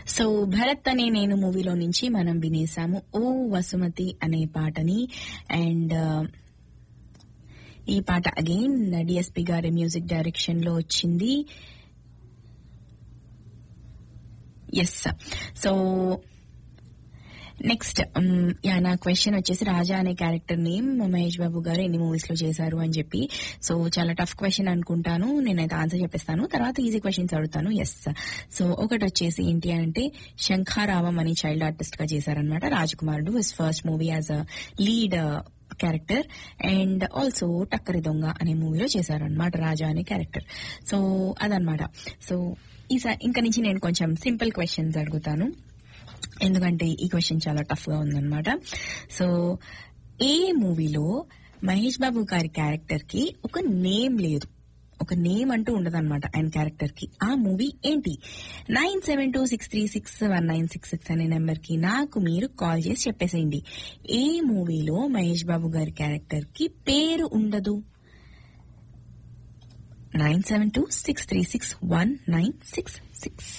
so Bharat అనే నేను మూవీలో నుంచి మనం వినేసాము ఓ వసుమతి అనే పాటని అండ్ ఈ పాట అగైన్ డిఎస్పి గారి మ్యూజిక్ డైరెక్షన్ లో వచ్చింది ఎస్ సో నెక్స్ట్ యా నా క్వశ్చన్ వచ్చేసి రాజా అనే క్యారెక్టర్ నేమ్ మహేష్ బాబు గారు ఎన్ని మూవీస్ లో చేశారు అని చెప్పి సో చాలా టఫ్ క్వశ్చన్ అనుకుంటాను నేనైతే ఆన్సర్ చెప్పేస్తాను తర్వాత ఈజీ క్వశ్చన్స్ అడుగుతాను ఎస్ సో ఒకటి వచ్చేసి ఏంటి అంటే శంఖారావం అని చైల్డ్ ఆర్టిస్ట్ గా చేశారనమాట రాజకుమారుడు his first movie as a lead character and also Takkari Donga అనే మూవీలో చేశారనమాట రాజా అనే క్యారెక్టర్ సో అదనమాట సో ఈసారి ఇంకా నుంచి నేను కొంచెం సింపుల్ క్వశ్చన్స్ అడుగుతాను ఎందుకంటే ఈ క్వశ్చన్ చాలా టఫ్ గా ఉందన్నమాట సో ఏ మూవీలో మహేష్ బాబు గారి క్యారెక్టర్ కి ఒక నేమ్ లేదు ఒక నేమ్ అంటూ ఉండదన్నమాట ఆయన క్యారెక్టర్ కి ఆ మూవీ ఏంటి nine seven two six three six one nine six six అనే నెంబర్ కి నాకు మీరు కాల్ చేసి చెప్పేసేయండి ఏ మూవీలో మహేష్ బాబు గారి క్యారెక్టర్ కి పేరు ఉండదు nine seven two six three six one nine six six